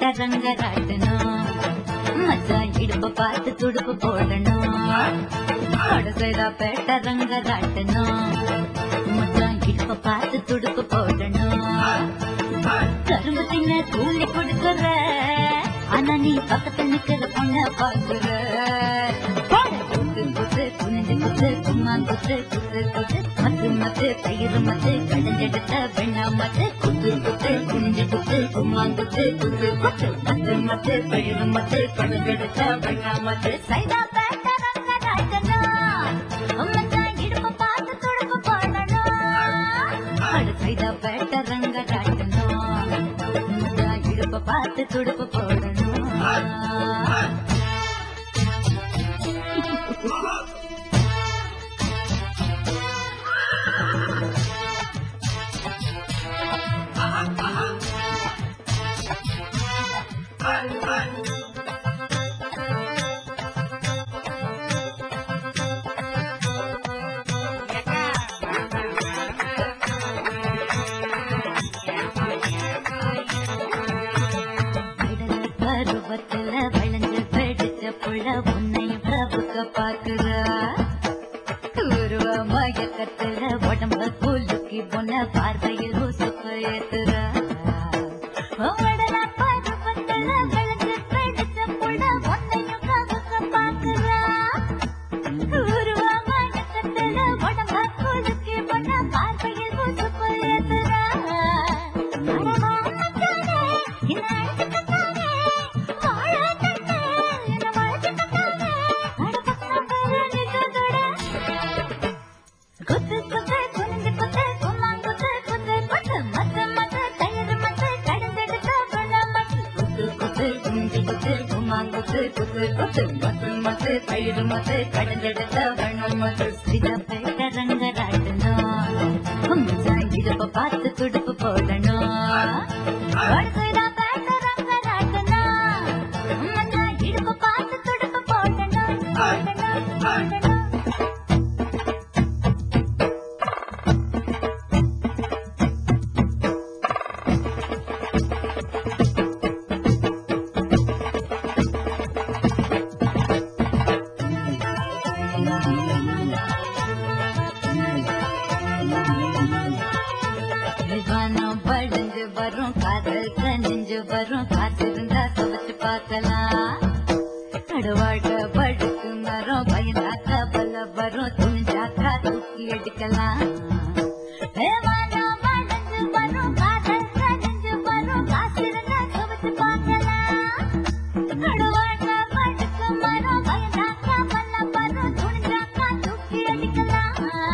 ரங்க ராட்டணும் மச்சான் இடுப்ப பார்த்து துடுப்பு போடணும் கடைசிதா பேட்ட ரங்க ராட்டணும் மச்சான் இடுப்ப பார்த்து துடுப்பு போடணும் கரும்பு தின்ன தூண்டி கொடுக்கற ஆனா நீ பக்கத்துல நிக்கிற பொண்ண பாக்குற குத்து குத்து குனிஞ்சு குத்து கும்மா குத்து குத்து குத்து மத்து மத்து தயிர் மத்து கடைஞ்செடுத்த வெண்ணா மத்து குத்து குத்து குனிஞ்சு குத்து கும்மா குத்து குத்து குத்து மத்து மத்து தயிர் மத்து கடைஞ்செடுத்த வெண்ணா மத்து சைதா பேட்ட ரங்க ராட்டனா மச்சான் இடுப்ப பார்த்து துடுப்பு போடணும் அடு சைதா பேட்ட ரங்க ராட்டணும் மச்சான் இடுப்ப பார்த்து துடுப்பு போடணும் பருவத்துல வளைஞ்சு வெடிச்ச புள்ள உன்னையும் பிரபுக்க பாக்குற உருவ மயக்கத்துல உடம்ப குலுக்கி பொண்ண பார்வையில் உசுப்பு ஏத்துற உடல பருவத்துல வளைஞ்சு வெடிச்ச புள்ள உன்னையும் பிரபுக்க பாக்குற உருவ மயக்கத்துல உடம்ப குலுக்கி பொண்ண பார்வையில் உசுப்பு ஏத்துற அடவா மச்சானே, என்ன அழைச்சுக்கிட்டானே, வாழாதண்ணே, என்ன வளைச்சுக்கிட்டானே, அட பக்கம் பாரு நிஜத்தோட. குத்து குத்து குனிஞ்சு குத்து கும்மாங்குத்து குத்து குத்து மத்து மத்து தயிர் மத்து கடைஞ்செடுத்த பழம் மத்து குத்து குத்து குனிஞ்சு குத்து கும்மாங்குத்து குத்து குத்து மத்து மத்து தயிர் மத்து கடைஞ்செடுத்த பழம் மத்து சித பேட்ட ரங்க ராட்டணும் மச்சான் இடுப்ப பார்த்து துடுப்பு போடணும் வடசைடா பேட்ட ரங்க ராட்டணும் மச்சான் இடுப்ப பார்த்து துடுப்பு போடணும் போடணும் போடணும் நிவானம் வளைஞ்சு வரும் காதல் கனிஞ்சு வரும் காத்திருந்தா துவச்சு பார்க்கலாம் கடவாழ்க படுக்கு மரம் பயந்தாக்கா பல வரும் துணிஞ்சாக்கா தூக்கி எடுக்கலாம் நிவானம் வளைஞ்சு வரும் காதல் கனிஞ்சு வரும் காத்திருந்தா துவச்சு பார்க்கலாம் கடவாழ்க படுக்கு மரம் பயந்தாக்கா பல வரும் துணிஞ்சாக்கா தூக்கி அடிக்கலாம்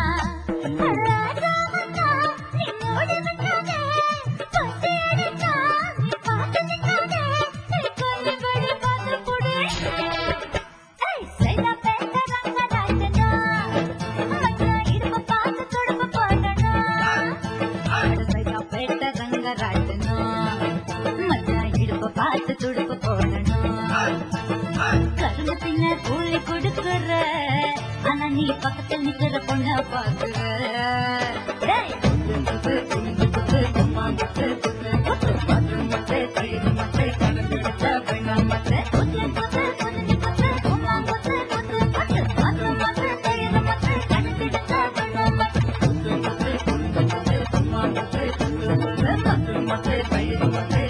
பார்த்து துடுப்பு போடணும் கரும்பு தின்ன கூலி கொடுக்குற ஆனா நீ பக்கத்தில் நிக்கிற பொண்ண பாக்குற டேய், குத்து, குத்து, குத்து, கும்மா, குத்து, குத்து, குத்து, மத்து, மத்து, தயிர் மத்து, கலந்தெடுத்த வெண்ணம் மத்து. குத்து, குத்து, குனிஞ்சு குத்து, கும்மா, குத்து, குத்து, குத்து, மத்து, மத்து, தயிர் மத்து, கலந்தெடுத்த வெண்ணம் மத்து. குத்து, குத்து, குனிஞ்சு குத்து, கும்மா, குத்து, குத்து, குத்து, மத்து, மத்து, தயிர் மத்து,